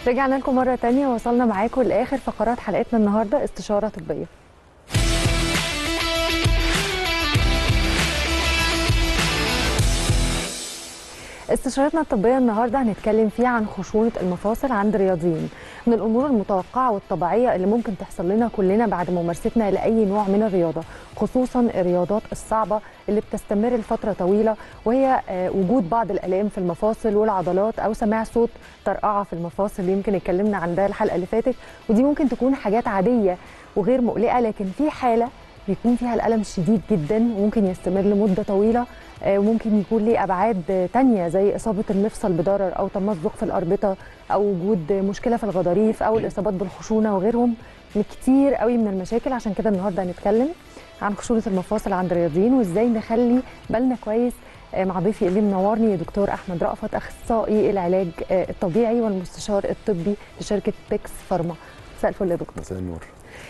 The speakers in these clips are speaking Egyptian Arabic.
رجعنا لكم مرة تانية وصلنا معاكم لآخر فقرات حلقتنا النهاردة استشارة طبية استشارتنا الطبية النهاردة هنتكلم فيها عن خشونة المفاصل عند الرياضيين من الأمور المتوقعة والطبيعية اللي ممكن تحصل لنا كلنا بعد ممارستنا لأي نوع من الرياضة خصوصا الرياضات الصعبة اللي بتستمر لفترة طويلة وهي آه، وجود بعض الآلام في المفاصل والعضلات أو سماع صوت طرقعة في المفاصل يمكن اتكلمنا عن ده الحلقة اللي فاتت ودي ممكن تكون حاجات عادية وغير مقلقة لكن في حالة بيكون فيها الألم شديد جدا وممكن يستمر لمدة طويلة آه، وممكن يكون ليه أبعاد آه، تانية زي إصابة المفصل بضرر أو تمزق في الأربطة أو وجود آه، مشكلة في الغضاريف أو الإصابات بالخشونة وغيرهم من كتير قوي من المشاكل عشان كده النهارده هنتكلم عن خشونة المفاصل عند الرياضيين وإزاي نخلي بالنا كويس آه، مع ضيفي اللي منورني دكتور أحمد رأفت أخصائي العلاج آه، الطبيعي والمستشار الطبي لشركة بيكس فارما مساء الفل يا دكتور مساء النور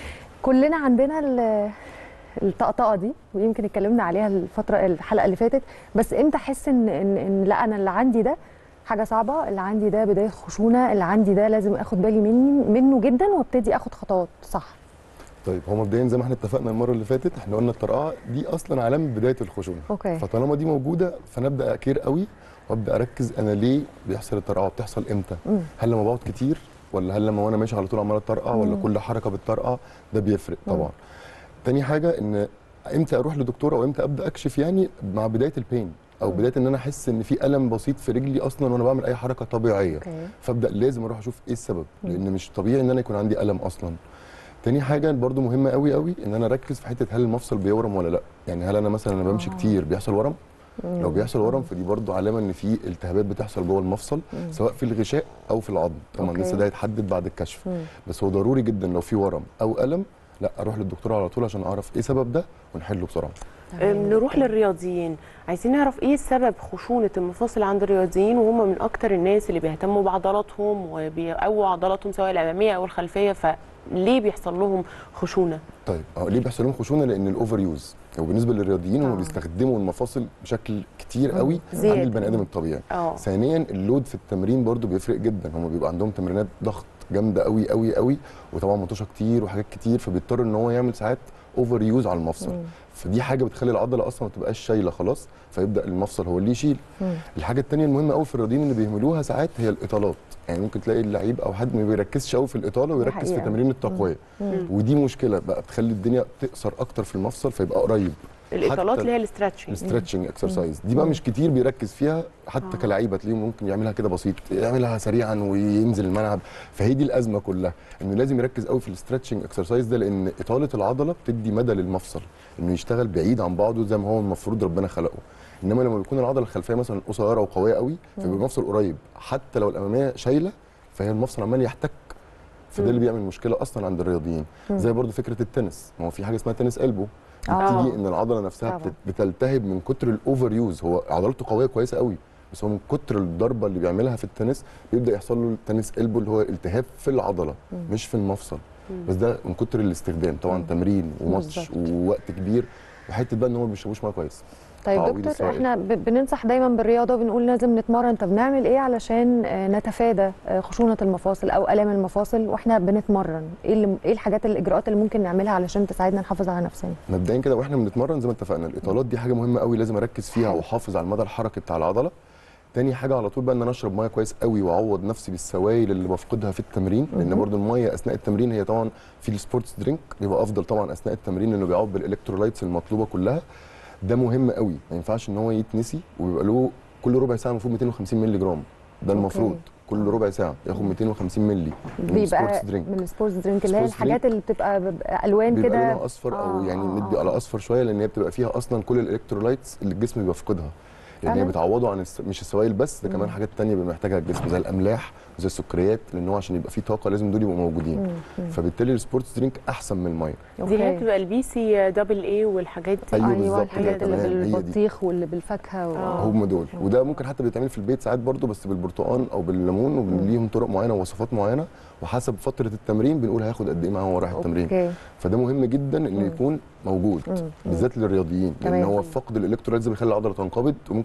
كلنا عندنا ال- الطقطقه دي ويمكن اتكلمنا عليها الفتره الحلقه اللي فاتت بس امتى احس ان ان, إن لا انا اللي عندي ده حاجه صعبه اللي عندي ده بدايه خشونه اللي عندي ده لازم اخد بالي مني منه جدا وابتدي اخد خطوات صح طيب هو مبدئيا زي ما احنا اتفقنا المره اللي فاتت احنا قلنا الطرقعه دي اصلا علامه بدايه الخشونه اوكي فطالما دي موجوده فنبدا اكير قوي وابدا اركز انا ليه بيحصل الطرقعه بتحصل امتى مم. هل لما بقعد كتير ولا هل لما وانا ماشي على طول عمال اتطرقع ولا مم. كل حركه بتطرقع ده بيفرق مم. طبعا تاني حاجه ان امتى اروح لدكتور او امتى ابدا اكشف يعني مع بدايه البين او مم. بدايه ان انا احس ان في الم بسيط في رجلي اصلا وانا بعمل اي حركه طبيعيه اوكي فابدا لازم اروح اشوف ايه السبب مم. لان مش طبيعي ان انا يكون عندي الم اصلا تاني حاجه برضو مهمه قوي قوي ان انا اركز في حته هل المفصل بيورم ولا لا يعني هل انا مثلا لما بمشي آه. كتير بيحصل ورم لو مم. بيحصل ورم فدي برضو علامه ان في التهابات بتحصل جوه المفصل مم. سواء في الغشاء او في العظم طبعا أوكي. لسه ده هيتحدد بعد الكشف مم. بس هو ضروري جدا لو في ورم او الم لا اروح للدكتور على طول عشان اعرف ايه سبب ده ونحله بسرعه تمام. نروح للرياضيين عايزين نعرف ايه سبب خشونة المفاصل عند الرياضيين وهم من اكتر الناس اللي بيهتموا بعضلاتهم وبيقووا عضلاتهم سواء الامامية او الخلفية فليه بيحصل لهم خشونة طيب اه ليه بيحصل لهم خشونه لان الاوفر يوز وبالنسبه للرياضيين هم آه. بيستخدموا المفاصل بشكل كتير مم. قوي زيادة. عن البني ادم الطبيعي اه ثانيا اللود في التمرين برضو بيفرق جدا هم بيبقى عندهم تمرينات ضغط جامده قوي قوي قوي وطبعا مطوشه كتير وحاجات كتير فبيضطر ان هو يعمل ساعات اوفر يوز على المفصل مم. فدي حاجه بتخلي العضله اصلا ما تبقاش شايله خلاص فيبدا المفصل هو اللي يشيل مم. الحاجه الثانيه المهمه قوي في الرياضيين اللي بيهملوها ساعات هي الاطالات يعني ممكن تلاقي اللعيب او حد ما بيركزش قوي في الاطاله ويركز في حقيقة. تمرين التقويه مم. ودي مشكله بقى بتخلي الدنيا تقصر اكتر في المفصل فيبقى قريب الاطالات حتى اللي هي الاستراتشنج الستريتشنج اكسرسايز دي بقى مم. مش كتير بيركز فيها حتى آه. كلعيبه تلاقيهم ممكن يعملها كده بسيط يعملها سريعا وينزل الملعب فهي دي الازمه كلها انه لازم يركز قوي في الاسترتشنج اكسرسايز ده لان اطاله العضله بتدي مدى للمفصل انه يشتغل بعيد عن بعضه زي ما هو المفروض ربنا خلقه انما لما بيكون العضله الخلفيه مثلا قصيره وقويه قوي فبيبقى المفصل قريب حتى لو الاماميه شايله فهي المفصل عمال يحتك فده اللي بيعمل مشكله اصلا عند الرياضيين مم. زي برضو فكره التنس ما هو في حاجه اسمها تنس قلبه دي آه. بتيجي ان العضله نفسها طبعا. بتت- بتلتهب من كتر الاوفر يوز هو عضلته قويه كويسه قوي بس هو من كتر الضربه اللي بيعملها في التنس بيبدا يحصل له التنس قلبه اللي هو التهاب في العضله مم. مش في المفصل مم. بس ده من كتر الاستخدام طبعا مم. تمرين وماتش بالظبط. ووقت كبير وحته بقى ان هم ما بيشربوش ميه كويس طيب تعويض دكتور السوائل. احنا ب- بننصح دايما بالرياضه بنقول لازم نتمرن طب نعمل ايه علشان آه، نتفادى آه، خشونه المفاصل او الام المفاصل واحنا بنتمرن ايه اللي ايه الحاجات الاجراءات اللي ممكن نعملها علشان تساعدنا نحافظ على نفسنا مبدئيا كده واحنا بنتمرن زي ما اتفقنا الاطالات دي حاجه مهمه قوي لازم اركز فيها حلو. واحافظ على المدى الحركي بتاع العضله تاني حاجه على طول بقى ان انا اشرب ميه كويس قوي واعوض نفسي بالسوائل اللي بفقدها في التمرين لان مهم. برضو الميه اثناء التمرين هي طبعا في السبورتس درينك بيبقى افضل طبعا اثناء التمرين لانه بيعوض بالالكترولايتس المطلوبه كلها ده مهم قوي ما ينفعش ان هو يتنسي وبيبقى له كل ربع ساعه المفروض 250 مللي جرام ده أوكي. المفروض كل ربع ساعه ياخد 250 مللي من بيبقى السبورتس درينك من السبورتس درينك اللي هي سبورتس الحاجات اللي بتبقى بيبقى الوان بيبقى كده لونها اصفر او آه، يعني آه، ندي آه. على اصفر شويه لان هي بتبقى فيها اصلا كل الالكترولايتس اللي الجسم بيفقدها يعني هي فعلاً؟ بتعوضه عن الس... مش السوائل بس ده كمان مم. حاجات تانية بيبقى محتاجها الجسم زي الاملاح وزي السكريات لان هو عشان يبقى فيه طاقه لازم دول يبقوا موجودين مم، مم. فبالتالي السبورتس درينك احسن من الميه دي اللي هي أوكي. بتبقى البي سي دبل اي والحاجات دي أيوة ايوه بالظبط الحاجات كده، اللي تمام، هي دي. بالبطيخ واللي بالفاكهه و... آه. هم دول وده ممكن حتى بيتعمل في البيت ساعات برضو بس بالبرتقال او بالليمون وليهم طرق معينه ووصفات معينه وحسب فتره التمرين بنقول هياخد قد ايه معاه وهو رايح التمرين اوكي فده مهم جدا انه مم. يكون موجود مم. بالذات للرياضيين لان تمام. هو فقد الالكترولايتس بيخلي العضله تنقبض وممكن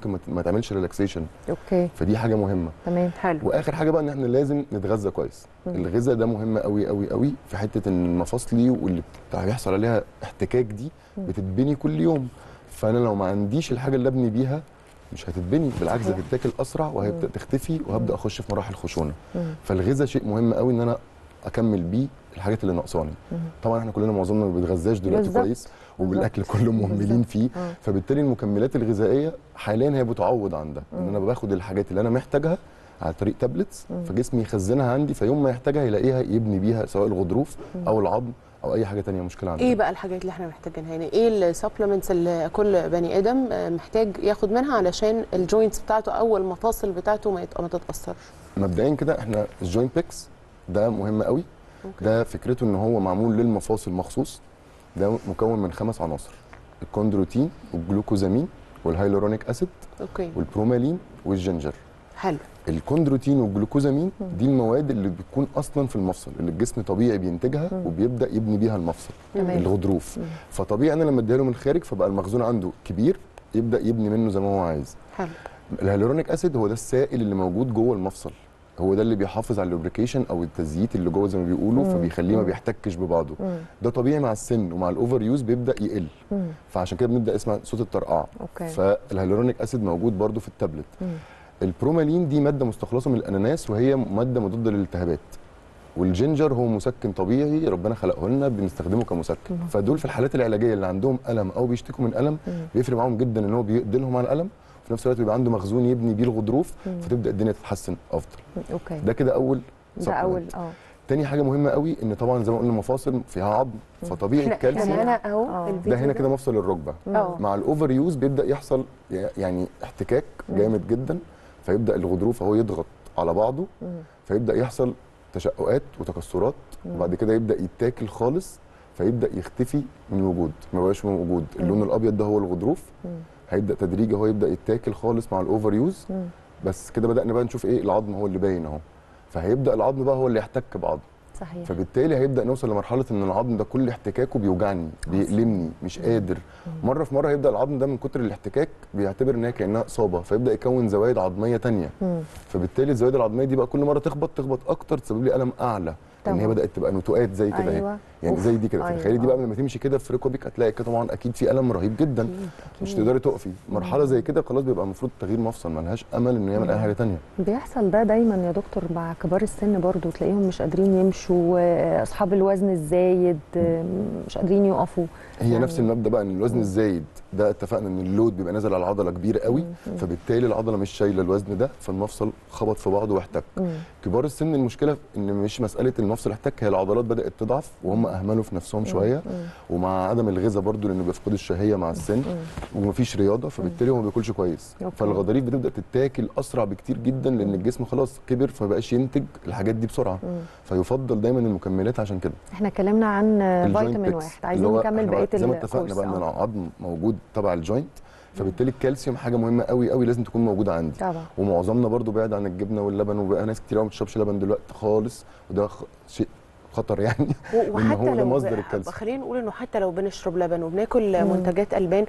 ممكن ما ت- ما تعملش ريلاكسيشن اوكي فدي حاجه مهمه تمام حلو واخر حاجه بقى ان احنا لازم نتغذى كويس الغذاء ده مهم قوي قوي قوي في حته ان المفاصلي واللي بتاع- بيحصل عليها احتكاك دي بتتبني كل يوم فانا لو ما عنديش الحاجه اللي ابني بيها مش هتتبني بالعكس صحيح. هتتاكل اسرع وهتبدا تختفي وهبدا اخش في مراحل خشونه مم. فالغذاء شيء مهم قوي ان انا اكمل بيه الحاجات اللي ناقصاني طبعا احنا كلنا معظمنا ما بيتغذاش دلوقتي بالظبط. كويس وبالاكل كله مهملين بالظبط. فيه آه. فبالتالي المكملات الغذائيه حاليا هي بتعوض عن ده ان انا باخد الحاجات اللي انا محتاجها على طريق تابلتس فجسمي يخزنها عندي فيوم ما يحتاجها يلاقيها يبني بيها سواء الغضروف او العظم او اي حاجه تانية مشكله عندنا ايه بقى الحاجات اللي احنا محتاجينها يعني ايه السبلمنتس اللي كل بني ادم آه، محتاج ياخد منها علشان الجوينتس بتاعته او المفاصل بتاعته ما يت- ما تتاثرش مبدئيا كده احنا الجوينت بيكس ده مهم قوي أوكي. ده فكرته ان هو معمول للمفاصل مخصوص ده مكون من خمس عناصر الكوندروتين والجلوكوزامين والهيلورونيك اسيد اوكي والبرومالين والجنجر حلو الكوندروتين والجلوكوزامين دي المواد اللي بتكون اصلا في المفصل اللي الجسم طبيعي بينتجها وبيبدا يبني بيها المفصل تمام. الغضروف فطبيعي انا لما اديها له من الخارج فبقى المخزون عنده كبير يبدا يبني منه زي ما هو عايز حلو الهيلورونيك اسيد هو ده السائل اللي موجود جوه المفصل هو ده اللي بيحافظ على اللوبريكيشن او التزييت اللي جوه زي ما بيقولوا فبيخليه ما بيحتكش ببعضه ده طبيعي مع السن ومع الاوفر يوز بيبدا يقل فعشان كده بنبدا نسمع صوت الطرقعه اوكي فالهيلورونيك اسيد موجود برده في التابلت البرومالين دي ماده مستخلصه من الاناناس وهي ماده مضاده للالتهابات والجينجر هو مسكن طبيعي ربنا خلقه لنا بنستخدمه كمسكن فدول في الحالات العلاجيه اللي عندهم الم او بيشتكوا من الم بيفرق معاهم جدا ان هو بيقضي لهم على الالم وفي نفس الوقت بيبقى عنده مخزون يبني بيه الغضروف فتبدا الدنيا تتحسن افضل اوكي ده كده اول ده اول supplement. اه تاني حاجه مهمه قوي ان طبعا زي ما قلنا المفاصل فيها عظم فطبيعي احنا احنا الكالسيوم معانا اهو آه. الفيديو ده هنا كده مفصل الركبه اه مع الاوفر يوز بيبدا يحصل يعني احتكاك جامد جدا فيبدا الغضروف اهو يضغط على بعضه فيبدا يحصل تشققات وتكسرات وبعد كده يبدا يتاكل خالص فيبدا يختفي من الوجود ما بقاش موجود اللون الابيض ده هو الغضروف هيبدا تدريجي هو يبدا يتاكل خالص مع الاوفر يوز بس كده بدانا بقى نشوف ايه العظم هو اللي باين اهو فهيبدا العظم بقى هو اللي يحتك بعضه صحيح فبالتالي هيبدا نوصل لمرحله ان العظم ده كل احتكاكه بيوجعني بيألمني مش قادر مره في مره هيبدا العظم ده من كتر الاحتكاك بيعتبر ان هي كانها اصابه فيبدا يكون زوايد عضميه تانية فبالتالي الزوايد العضميه دي بقى كل مره تخبط تخبط اكتر تسبب لي الم اعلى ان هي طبعا. بدات تبقى نتوءات زي كده أيوة. اهي يعني أوف. زي دي كده أيوة. فتخيلي دي بقى لما تمشي كده في ركبك هتلاقي كده طبعا اكيد في الم رهيب جدا مش تقدري تقفي مرحله زي كده خلاص بيبقى المفروض تغيير مفصل ملهاش امل انه يعمل اي حاجه تانية بيحصل ده دايما يا دكتور مع كبار السن برضو تلاقيهم مش قادرين يمشوا آه، اصحاب الوزن الزايد آه، مش قادرين يقفوا هي نفس المبدا بقى ان الوزن الزايد ده اتفقنا ان اللود بيبقى نازل على العضله كبير قوي فبالتالي العضله مش شايله الوزن ده فالمفصل خبط في بعضه واحتك كبار السن المشكله ان مش مساله المفصل احتك هي العضلات بدات تضعف وهم اهملوا في نفسهم شويه ومع عدم الغذاء برضو لانه بيفقدوا الشهيه مع السن ومفيش رياضه فبالتالي هو ما بياكلش كويس أوكي. فالغضاريف بتبدا تتاكل اسرع بكتير جدا لان الجسم خلاص كبر فمبقاش ينتج الحاجات دي بسرعه فيفضل دايما المكملات عشان كده احنا اتكلمنا عن آه، الجوينت فيتامين بيكس، واحد اللي عايزين هو نكمل إحنا بقيه زي ما اتفقنا الكورس بقى ان آه. العظم موجود تبع الجوينت فبالتالي الكالسيوم حاجه مهمه قوي قوي لازم تكون موجوده عندي طبعا ومعظمنا برضو بعد عن الجبنه واللبن وبقى ناس كتير قوي ما بتشربش لبن دلوقتي خالص وده خ... شيء خطر يعني و- لأن وحتى هو ده لو مصدر ب- الكالسيوم. خلينا نقول انه حتى لو بنشرب لبن وبناكل منتجات البان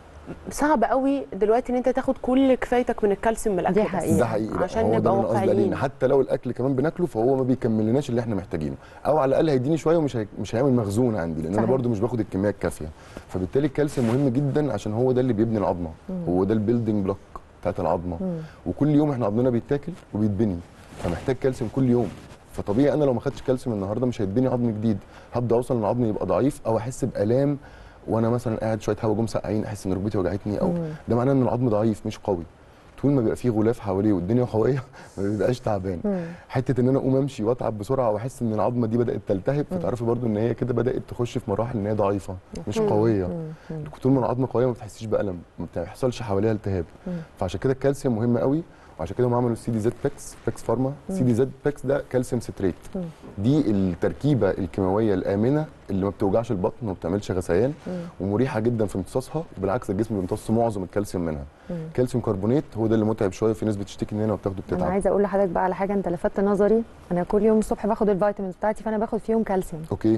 صعب قوي دلوقتي ان انت تاخد كل كفايتك من الكالسيوم من الاكل دي بس. حقيقة. ده حقيقي بقى. عشان هو ده نبقى اللي أنا قصدي عليه، إن واقعيين حتى لو الاكل كمان بناكله فهو ما بيكملناش اللي احنا محتاجينه او على الاقل هيديني شويه ومش هي... مش هيعمل مخزون عندي لان انا صحيح. برضو مش باخد الكميه الكافيه فبالتالي الكالسيوم مهم جدا عشان هو ده اللي بيبني العظمه هو ده البيلدينج بلوك بتاعت العظمه وكل يوم احنا عظمنا بيتاكل وبيتبني فمحتاج كالسيوم كل يوم فطبيعي انا لو ما خدتش كالسيوم النهارده مش هيتبني عظم جديد هبدا اوصل ان عظمي يبقى ضعيف او احس بالام وانا مثلا قاعد شويه هوا جم سقعين احس ان ركبتي وجعتني او ده معناه ان العظم ضعيف مش قوي طول ما بيبقى فيه غلاف حواليه والدنيا قويه ما بيبقاش تعبان حته ان انا اقوم امشي واتعب بسرعه واحس ان العظمه دي بدات تلتهب فتعرفي برضو ان هي كده بدات تخش في مراحل ان هي ضعيفه مش قويه طول ما العظمه قويه ما بتحسيش بالم ما بيحصلش حواليها التهاب فعشان كده الكالسيوم مهم قوي وعشان كده هم عملوا السي دي زد بيكس بيكس فارما سي دي زد بيكس ده كالسيوم ستريت دي التركيبه الكيماويه الامنه اللي ما بتوجعش البطن وما بتعملش غثيان ومريحه جدا في امتصاصها وبالعكس الجسم بيمتص معظم الكالسيوم منها كالسيوم كربونات هو ده اللي متعب شويه في ناس بتشتكي ان هنا وبتاخده انا بتتعب عايزه اقول لحضرتك بقى على حاجه انت لفتت نظري انا كل يوم الصبح باخد الفيتامينز بتاعتي فانا باخد فيهم كالسيوم اوكي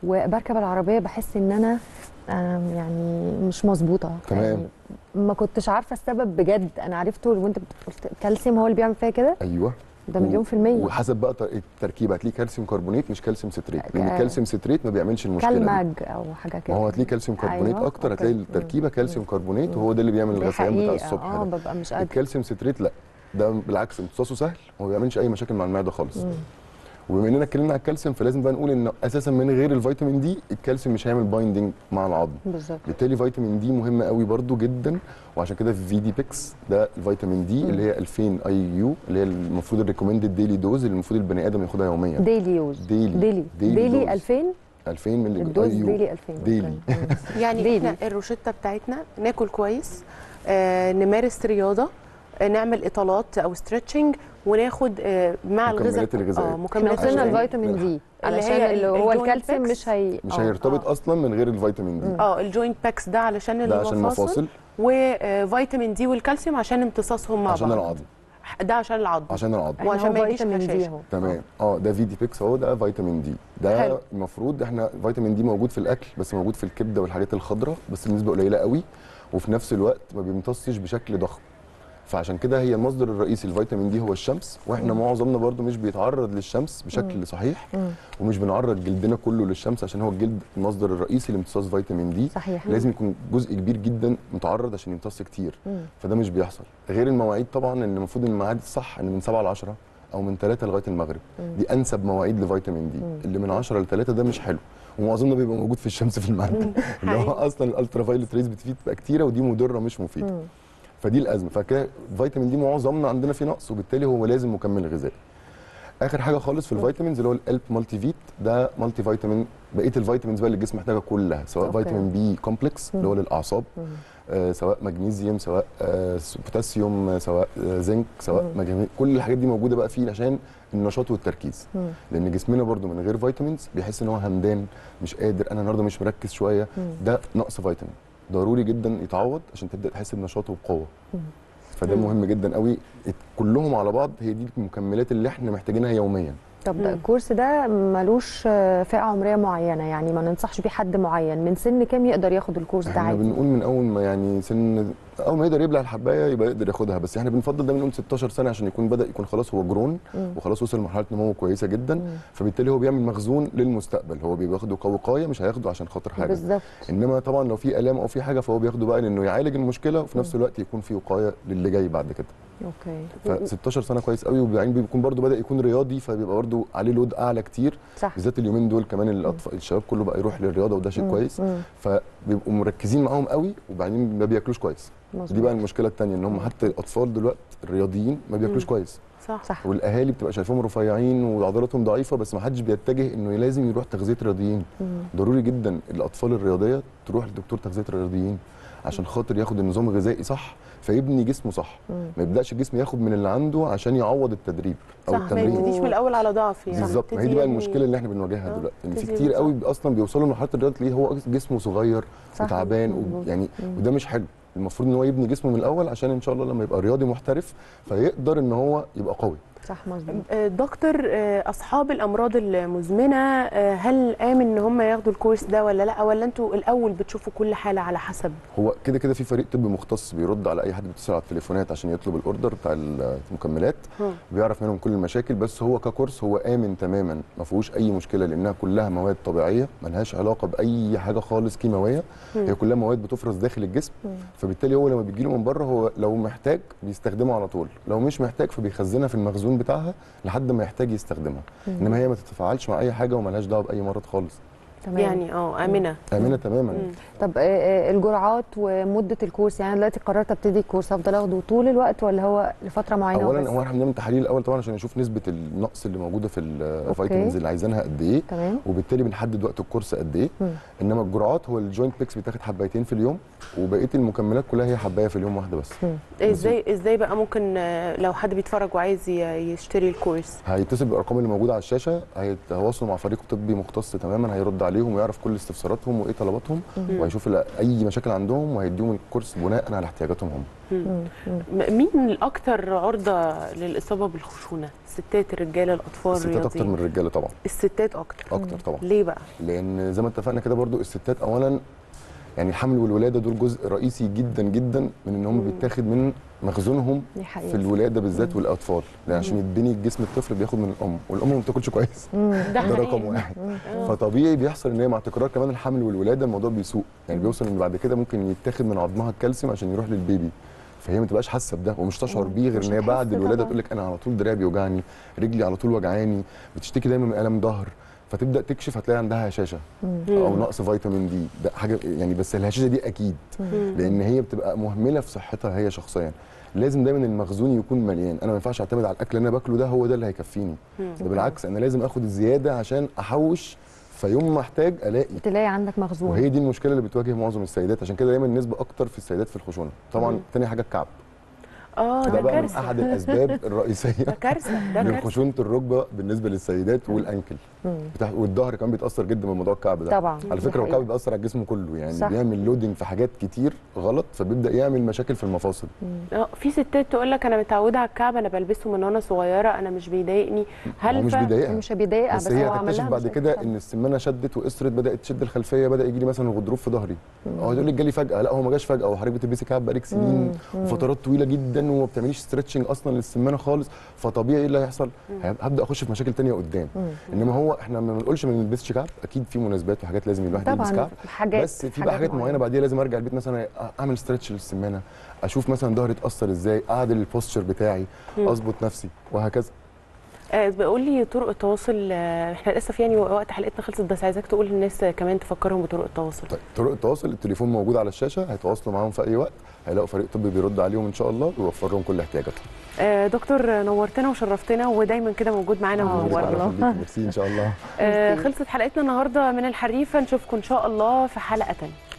وبركب العربيه بحس ان انا آم، يعني مش مظبوطه تمام. يعني ما كنتش عارفه السبب بجد انا عرفته وانت قلت الكالسيوم هو اللي بيعمل فيا كده ايوه ده مليون في الميه وحسب بقى ط- التركيبه هتلاقيه كالسيوم كربونات مش كالسيوم ستريت لان ك- الكالسيوم ستريت ما بيعملش المشكله دي كالماج او حاجه كده ما هو هتلاقيه كالسيوم كربونات أيوة، اكتر أوكي. هتلاقي مم. التركيبه كالسيوم كربونات وهو ده اللي بيعمل دي الغثيان بتاع حقيقة. الصبح اه ده ببقى مش قادره الكالسيوم ستريت لا ده بالعكس امتصاصه سهل وما بيعملش اي مشاكل مع المعده خالص مم. وبما اننا اتكلمنا على الكالسيوم فلازم بقى نقول ان اساسا من غير الفيتامين دي الكالسيوم مش هيعمل بايندنج مع العظم بالظبط بالتالي فيتامين دي مهم قوي برضو جدا وعشان كده في في دي بيكس ده الفيتامين دي مم. اللي هي 2000 اي يو اللي هي المفروض الريكومندد ديلي دوز اللي المفروض البني ادم ياخدها يوميا ديلي يوز ديلي ديلي ديلي ديلي دوز. 2000 2000 مللي الدوز اي يو ديلي 2000 ديلي. أوكي. مم. يعني ديلي. احنا الروشته بتاعتنا ناكل كويس آه نمارس رياضه آه نعمل اطالات او ستريتشنج وناخد آه مع الغذاء مكملات الغذائية. اه احنا مكملات وصلنا عشان- الفيتامين دي اللي علشان هي اللي هو الجوينت الكالسيوم بيكس. مش هي مش آه. هيرتبط اصلا من غير الفيتامين دي اه الجوينت باكس ده علشان ده عشان المفاصل المفاصل وفيتامين دي والكالسيوم عشان امتصاصهم مع عشان بعض العظم ده عشان العظم عشان العظم إحنا وعشان هو ما يجيش فيتامين دي هشاشة. اهو تمام اه ده في دي بيكس اهو ده فيتامين دي ده حلو. المفروض احنا فيتامين دي موجود في الاكل بس موجود في الكبده والحاجات الخضراء بس بنسبه قليله قوي وفي نفس الوقت ما بيمتصش بشكل ضخم فعشان كده هي المصدر الرئيسي للفيتامين دي هو الشمس واحنا معظمنا برضو مش بيتعرض للشمس بشكل صحيح مم. ومش بنعرض جلدنا كله للشمس عشان هو الجلد المصدر الرئيسي لامتصاص فيتامين دي صحيح لازم يكون جزء كبير جدا متعرض عشان يمتص كتير مم. فده مش بيحصل غير المواعيد طبعا ان المفروض ان الميعاد الصح ان من 7 ل 10 او من 3 لغايه المغرب مم. دي انسب مواعيد لفيتامين دي مم. اللي من 10 ل 3 ده مش حلو ومعظمنا بيبقى موجود في الشمس في المعده اللي هو حقيقي. اصلا الالترا فايلت ريز بتبقى كتيره ودي مضره مش مفيده مم. فدي الازمه فكده فيتامين دي معظمنا عندنا فيه نقص وبالتالي هو لازم مكمل غذائي اخر حاجه خالص في الفيتامينز اللي هو الالب مالتي فيت ده مالتي فيتامين بقيه الفيتامينز بقى اللي الجسم محتاجها كلها سواء أوكي. فيتامين بي كومبلكس اللي هو للاعصاب مم. آه سواء مغنيسيوم سواء آه س- بوتاسيوم آه سواء آه زنك سواء مم. مجاميع كل الحاجات دي موجوده بقى فيه عشان النشاط والتركيز مم. لان جسمنا برضو من غير فيتامينز بيحس ان هو همدان مش قادر انا النهارده مش مركز شويه مم. ده نقص فيتامين ضروري جدا يتعوض عشان تبدا تحس بنشاط وبقوه مم. فده مم. مهم جدا قوي ات- كلهم على بعض هي دي المكملات اللي احنا محتاجينها يوميا طب ده مم. الكورس ده ملوش آه، فئه عمريه معينه يعني ما ننصحش بيه حد معين من سن كام يقدر ياخد الكورس ده احنا عادي بنقول من اول ما يعني سن اول ما يقدر يبلع الحبايه يبقى يقدر ياخدها بس احنا بنفضل ده بنقول 16 سنه عشان يكون بدا يكون خلاص هو جرون مم. وخلاص وصل لمرحله نمو كويسه جدا مم. فبالتالي هو بيعمل مخزون للمستقبل هو بياخده كوقايه مش هياخده عشان خاطر حاجه بالظبط انما طبعا لو في الام او في حاجه فهو بياخده بقى لانه يعالج المشكله وفي نفس الوقت يكون في وقايه للي جاي بعد كده اوكي ف 16 سنه كويس قوي وبعدين بيكون برده بدا يكون رياضي فبيبقى برده عليه لود اعلى كتير صح بالذات اليومين دول كمان الاطفال الشباب كله بقى يروح للرياضه وده شيء مم. كويس مم. فبيبقوا مركزين معاهم قوي وبعدين ما بياكلوش كويس مظبوط. دي بقى المشكله الثانيه ان هم حتى الاطفال دلوقتي الرياضيين ما بياكلوش مم. كويس صح صح والاهالي بتبقى شايفاهم رفيعين وعضلاتهم ضعيفه بس ما حدش بيتجه انه لازم يروح تغذيه رياضيين مم. ضروري جدا الاطفال الرياضيه تروح لدكتور تغذيه رياضيين عشان خاطر ياخد النظام الغذائي صح فيبني جسمه صح مم. ما يبداش الجسم ياخد من اللي عنده عشان يعوض التدريب او صح ما التمرين يبتديش من الاول على ضعف يعني بالظبط ما هي يبتدي دي بقى يعني- المشكله اللي احنا بنواجهها آه، دلوقتي ان في يبتدي كتير صح. قوي اصلا بيوصلوا لمرحله الرياضه تلاقيه هو جسمه صغير صح. وتعبان مظبوط. و- يعني مم. وده مش حلو المفروض ان هو يبني جسمه من الاول عشان ان شاء الله لما يبقى رياضي محترف فيقدر ان هو يبقى قوي صح مظبوط آه، دكتور آه، اصحاب الامراض المزمنه آه، هل امن ان هم ياخدوا الكورس ده ولا لا ولا انتوا الاول بتشوفوا كل حاله على حسب هو كده كده في فريق طبي مختص بيرد على اي حد بيتصل على التليفونات عشان يطلب الاوردر بتاع المكملات هم. بيعرف منهم كل المشاكل بس هو ككورس هو امن تماما ما فيهوش اي مشكله لانها كلها مواد طبيعيه ملهاش علاقه باي حاجه خالص كيماويه مم. هي كلها مواد بتفرز داخل الجسم مم. فبالتالي هو لما بيجي له من بره هو لو محتاج بيستخدمها على طول لو مش محتاج فبيخزنها في المخزون بتاعها لحد ما يحتاج يستخدمها مم. انما هي ما تتفاعلش مع اي حاجه وملهاش دعوه باي مرض خالص تمام يعني اه امنه امنه تماما مم. طب آه، آه، الجرعات ومده الكورس يعني أنا دلوقتي قررت ابتدي الكورس افضل اخده طول الوقت ولا هو لفتره معينه اولا وبس؟ هو احنا بنعمل تحاليل الاول طبعا عشان نشوف نسبه النقص اللي موجوده في الفيتامينز اللي عايزينها قد ايه تمام وبالتالي بنحدد وقت الكورس قد ايه مم. انما الجرعات هو الجوينت بيكس بيتاخد حبايتين في اليوم وبقيه المكملات كلها هي حبايه في اليوم واحده بس مم. ازاي ازاي بقى ممكن آه، لو حد بيتفرج وعايز ي- يشتري الكورس هيتصل بالارقام اللي موجوده على الشاشه هيتواصلوا مع فريق طبي مختص تماما هيرد عليه عليهم ويعرف كل استفساراتهم وايه طلباتهم وهيشوف ال- اي مشاكل عندهم وهيديهم الكورس بناء على احتياجاتهم هم م- مين الاكثر عرضه للاصابه بالخشونه الستات الرجاله الاطفال الستات اكتر من الرياضيين الرجاله طبعا الستات اكتر اكتر طبعا ليه بقى لان زي ما اتفقنا كده برضو الستات اولا يعني الحمل والولاده دول جزء رئيسي جدا جدا من ان هم بيتاخد من مخزونهم دي في حقيقه الولاده بالذات والاطفال لان عشان يتبني جسم الطفل بياخد من الام والام ما بتاكلش كويس ده ده حقيقي. رقم واحد فطبيعي بيحصل ان هي مع تكرار كمان الحمل والولاده الموضوع بيسوء يعني بيوصل ان بعد كده ممكن يتاخد من عظمها الكالسيوم عشان يروح للبيبي فهي ما تبقاش حاسه بده ومش تشعر بيه غير مش ان هي هتحس بعد الولاده طبعاً. تقول لك انا على طول دراعي بيوجعني رجلي على طول وجعاني بتشتكي دايما من الم ظهر فتبدا تكشف هتلاقي عندها هشاشه او نقص فيتامين دي ده حاجه يعني بس الهشاشه دي اكيد لان هي بتبقى مهمله في صحتها هي شخصيا لازم دايما المخزون يكون مليان انا ما ينفعش اعتمد على الاكل اللي انا باكله ده هو ده اللي هيكفيني ده بالعكس انا لازم اخد الزياده عشان احوش فيوم ما احتاج الاقي تلاقي عندك مخزون وهي دي المشكله اللي بتواجه معظم السيدات عشان كده دايما النسبه اكتر في السيدات في الخشونه طبعا تاني حاجه الكعب اه ده ده بقى من كارثه احد الاسباب الرئيسيه ده كارثه ده من كارثه خشونه الركبه بالنسبه للسيدات والانكل بتاع والظهر كمان بيتاثر جدا من موضوع الكعب ده طبعا على دي فكره هو حقيقة. الكعب بيأثر على الجسم كله يعني صح. صح. بيعمل لودنج في حاجات كتير غلط فبيبدا يعمل مشاكل في المفاصل اه في ستات تقول لك انا متعوده على الكعب انا بلبسه من وانا صغيره انا مش بيضايقني هل هو مش ف- بيضايقها مش بيضايقها بس, بس, هي هو عمل هتكتشف لها بعد مشاكل كده طبعاً. ان السمانه شدت وقصرت بدات تشد الخلفيه بدا يجي لي مثلا غضروف في ظهري هو يقول لك جالي فجاه لا هو ما جاش فجاه هو حضرتك بتلبسي كعب بقالك سنين وفترات طويله جدا وما بتعمليش ستريتشنج اصلا للسمانه خالص فطبيعي إيه اللي هيحصل هيب- هبدا اخش في مشاكل تانية قدام انما هو احنا ما بنقولش ما نلبسش كعب اكيد في مناسبات وحاجات لازم الواحد يلبس طبعا كعب حاجات بس في بقى حاجات معينه بعديها لازم ارجع البيت مثلا اعمل ستريتش للسمانه اشوف مثلا ظهري اتاثر ازاي اعدل البوستشر بتاعي اظبط نفسي وهكذا آه بقول لي طرق التواصل آه، احنا للاسف يعني وقت حلقتنا خلصت بس عايزاك تقول للناس كمان تفكرهم بطرق التواصل طيب طرق التواصل التليفون موجود على الشاشه هيتواصلوا معاهم في اي وقت هيلاقوا فريق طبي بيرد عليهم ان شاء الله ويوفر لهم كل احتياجاتهم آه دكتور نورتنا وشرفتنا ودايما كده موجود معانا آه، ومنورنا والله. الله ميرسي ان شاء الله آه خلصت حلقتنا النهارده من الحريفه نشوفكم ان شاء الله في حلقه تانية